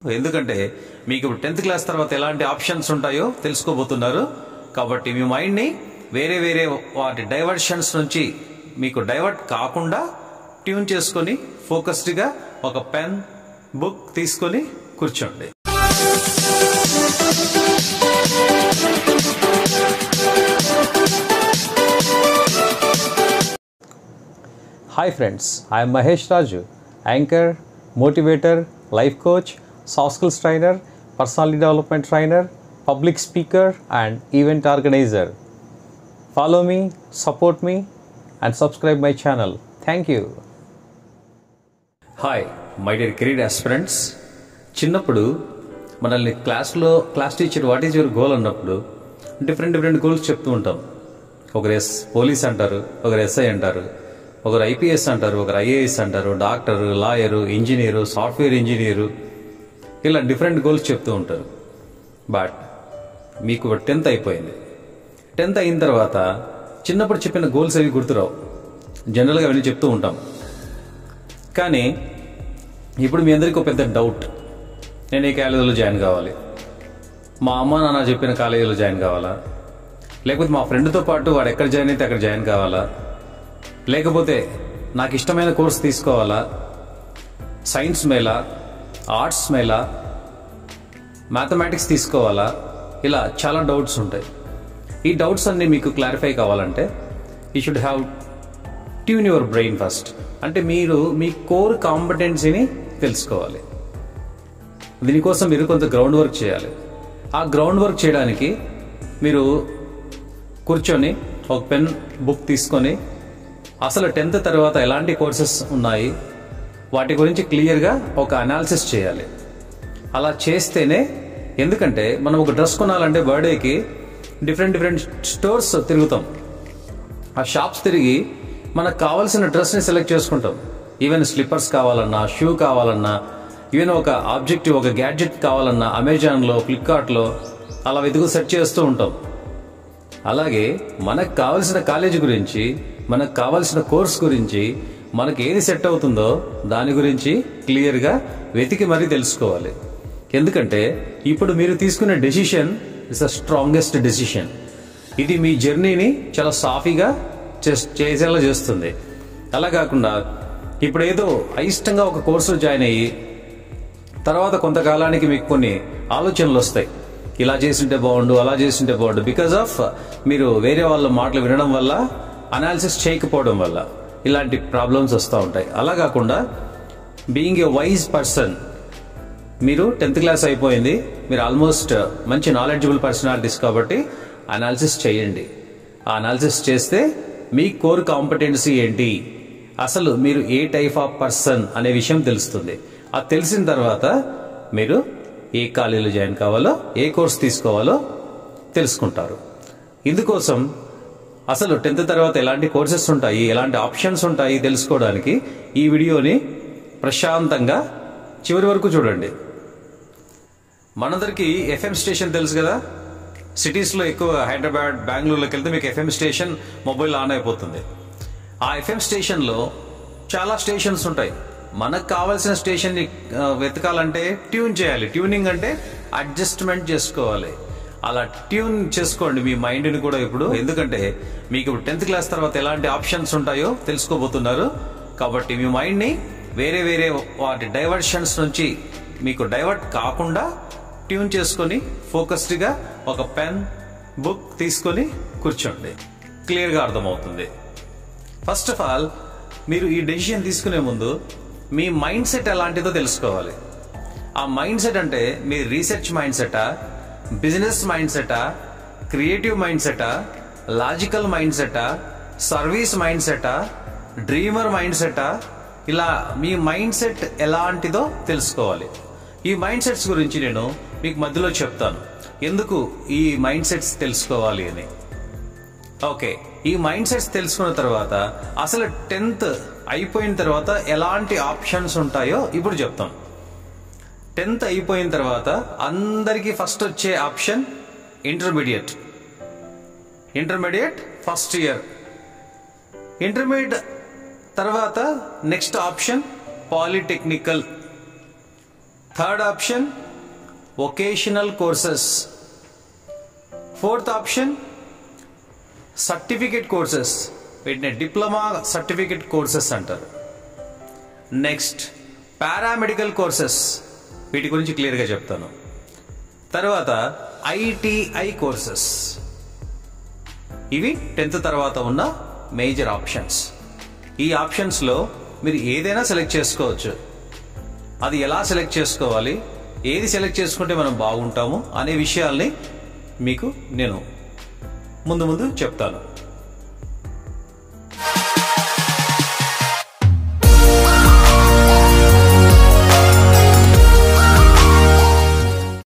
ఎందుకంటే మీకు ఇప్పుడు టెన్త్ క్లాస్ తర్వాత ఎలాంటి ఆప్షన్స్ ఉంటాయో తెలుసుకోబోతున్నారు కాబట్టి మీ మైండ్ని వేరే వేరే వాటి డైవర్షన్స్ నుంచి మీకు డైవర్ట్ కాకుండా ట్యూన్ చేసుకొని ఫోకస్డ్గా ఒక పెన్ బుక్ తీసుకొని కూర్చోండి Hi friends, I am Mahesh Raju, anchor, motivator, life coach, soft skills trainer, personality development trainer, public speaker and event organizer. Follow me, support me and subscribe my channel. Thank you. Hi my dear career aspirants చిన్నప్పుడు మనల్ని క్లాస్లో class teacher what is your goal అన్నప్పుడు different different goals చెప్తూ ఉంటాం ఒకరు yes police అంటారు ఒకరు SI అంటారు ఒకరు ఐపీఎస్ అంటారు ఒకరు ఐఏఎస్ అంటారు doctor lawyer engineer software engineer ఇలా డిఫరెంట్ గోల్స్ చెప్తూ ఉంటారు బట్ మీకు టెన్త్ అయిపోయింది టెన్త్ అయిన తర్వాత చిన్నప్పుడు చెప్పిన గోల్స్ అవి గుర్తురావు జనరల్గా అవన్నీ చెప్తూ ఉంటాం కానీ ఇప్పుడు మీ అందరికీ ఒక పెద్ద డౌట్ నేను ఈ కాలేజీలో జాయిన్ కావాలి మా అమ్మ నాన్న చెప్పిన కాలేజీలో జాయిన్ కావాలా లేకపోతే మా ఫ్రెండ్తో పాటు వాడు ఎక్కడ జాయిన్ అయితే అక్కడ జాయిన్ కావాలా లేకపోతే నాకు ఇష్టమైన కోర్స్ తీసుకోవాలా సైన్స్ మేలా ఆర్ట్స్ మేలా మ్యాథమెటిక్స్ తీసుకోవాలా ఇలా చాలా డౌట్స్ ఉంటాయి ఈ డౌట్స్ అన్నీ మీకు క్లారిఫై కావాలంటే you should have tune your brain first అంటే మీరు మీ కోర్ కాంపిటెన్సీని తెలుసుకోవాలి దీనికోసం మీరు కొంత గ్రౌండ్ వర్క్ చేయాలి ఆ గ్రౌండ్ వర్క్ చేయడానికి మీరు కూర్చొని ఒక పెన్ బుక్ తీసుకొని అసలు టెన్త్ తర్వాత ఎలాంటి కోర్సెస్ ఉన్నాయి వాటి గురించి క్లియర్గా ఒక అనాలిసిస్ చేయాలి అలా చేస్తేనే ఎందుకంటే మనం ఒక డ్రెస్ కొనాలంటే బర్త్డేకి డిఫరెంట్ డిఫరెంట్ స్టోర్స్ తిరుగుతాం ఆ షాప్స్ తిరిగి మనకు కావాల్సిన డ్రెస్ని సెలెక్ట్ చేసుకుంటాం ఈవెన్ స్లిప్పర్స్ కావాలన్నా షూ కావాలన్నా ఈవెన్ ఒక ఆబ్జెక్టివ్ ఒక గ్యాడ్జెట్ కావాలన్నా అమెజాన్లో ఫ్లిప్కార్ట్లో అలా వెతుకు సెర్చ్ చేస్తూ ఉంటాం అలాగే మనకు కావలసిన కాలేజీ గురించి మనకు కావలసిన కోర్స్ గురించి మనకి ఏది సెట్ అవుతుందో దాని గురించి క్లియర్గా వెతికి మరీ తెలుసుకోవాలి ఎందుకంటే ఇప్పుడు మీరు తీసుకునే decision is the strongest decision ఇది మీ జర్నీని చాలా సాఫీగా చేస్- చేసేలా చేస్తుంది అలా కాకుండా ఇప్పుడు ఏదో అయిష్టంగా ఒక కోర్సులో జాయిన్ అయ్యి తర్వాత కొంతకాలానికి మీకు కొన్ని ఆలోచనలు వస్తాయి ఇలా చేసింటే బాగుండు అలా చేసింటే బాగుండు బికాజ్ ఆఫ్ మీరు వేరే వాళ్ళ మాటలు వినడం వల్ల అనాలిసిస్ చేయకపోవడం వల్ల ఇలాంటి ప్రాబ్లమ్స్ వస్తూ ఉంటాయి అలా కాకుండా బీయింగ్ ఏ వైజ్ పర్సన్ మీరు టెన్త్ క్లాస్ అయిపోయింది మీరు ఆల్మోస్ట్ మంచి నాలెడ్జబుల్ పర్సనాలిటీస్ కాబట్టి అనాలిసిస్ చేయండి ఆ అనాలిసిస్ చేస్తే మీ కోర్ కాంపిటెన్సీ ఏంటి అసలు మీరు ఏ టైప్ ఆఫ్ పర్సన్ అనే విషయం తెలుస్తుంది అది తెలిసిన తర్వాత మీరు ఏ కాలేజీలో జాయిన్ కావాలో ఏ కోర్స్ తీసుకోవాలో తెలుసుకుంటారు ఇందుకోసం అసలు టెన్త్ తర్వాత ఎలాంటి కోర్సెస్ ఉంటాయి ఎలాంటి ఆప్షన్స్ ఉంటాయి తెలుసుకోవడానికి ఈ వీడియోని ప్రశాంతంగా చివరి వరకు చూడండి మనందరికీ ఎఫ్ఎం స్టేషన్ తెలుసు కదా సిటీస్లో ఎక్కువ హైదరాబాద్ బెంగళూరులోకి వెళ్తే మీకు ఎఫ్ఎం స్టేషన్ మొబైల్ ఆన్ అయిపోతుంది ఆ ఎఫ్ఎం స్టేషన్లో చాలా స్టేషన్స్ ఉంటాయి మనకు కావాల్సిన స్టేషన్ని ఆ, వెతకాలంటే ట్యూన్ చేయాలి ట్యూనింగ్ అంటే అడ్జస్ట్మెంట్ చేసుకోవాలి అలా ట్యూన్ చేసుకోండి మీ మైండ్ని కూడా ఇప్పుడు ఎందుకంటే మీకు ఇప్పుడు టెన్త్ క్లాస్ తర్వాత ఎలాంటి ఆప్షన్స్ ఉంటాయో తెలుసుకోబోతున్నారు కాబట్టి మీ మైండ్ని వేరే వేరే వాటి డైవర్షన్స్ నుంచి మీకు డైవర్ట్ కాకుండా ట్యూన్ చేసుకొని ఫోకస్డ్గా ఒక పెన్ బుక్ తీసుకొని కూర్చోండి క్లియర్గా అర్థమవుతుంది ఫస్ట్ ఆఫ్ ఆల్ మీరు ఈ డెసిషన్ తీసుకునే ముందు మీ మైండ్ సెట్ ఎలాంటిదో తెలుసుకోవాలి ఆ మైండ్ సెట్ అంటే మీ రీసెర్చ్ మైండ్ సెటా బిజినెస్ మైండ్ సెటా క్రియేటివ్ మైండ్ సెటా లాజికల్ మైండ్ సెటా సర్వీస్ మైండ్ సెటా డ్రీమర్ మైండ్ సెటా ఇలా మీ మైండ్ సెట్ ఎలాంటిదో తెలుసుకోవాలి ఈ మైండ్ సెట్స్ గురించి నేను మీకు మధ్యలో చెప్తాను ఎందుకు ఈ మైండ్ సెట్స్ తెలుసుకోవాలి అని ఓకే ఈ మైండ్ సెట్స్ తెలుసుకున్న తర్వాత అసలు టెన్త్ అయిపోయిన తర్వాత ఎలాంటి ఆప్షన్స్ ఉంటాయో ఇప్పుడు చెప్తాం టెన్త్ అయిపోయిన తర్వాత అందరికీ ఫస్ట్ వచ్చే option intermediate intermediate first year intermediate తర్వాత next option polytechnical third option vocational courses fourth option certificate courses వీటిని డిప్లొమా సర్టిఫికేట్ కోర్సెస్ అంటారు నెక్స్ట్ పారామెడికల్ కోర్సెస్ వీటి గురించి క్లియర్గా చెప్తాను తర్వాత ఐటీఐ కోర్సెస్ ఇవి టెన్త్ తర్వాత ఉన్న మేజర్ ఆప్షన్స్ ఈ ఆప్షన్స్లో మీరు ఏదైనా సెలెక్ట్ చేసుకోవచ్చు అది ఎలా సెలెక్ట్ చేసుకోవాలి ఏది సెలెక్ట్ చేసుకుంటే మనం బాగుంటాము అనే విషయాల్ని మీకు నేను ముందు ముందు చెప్తాను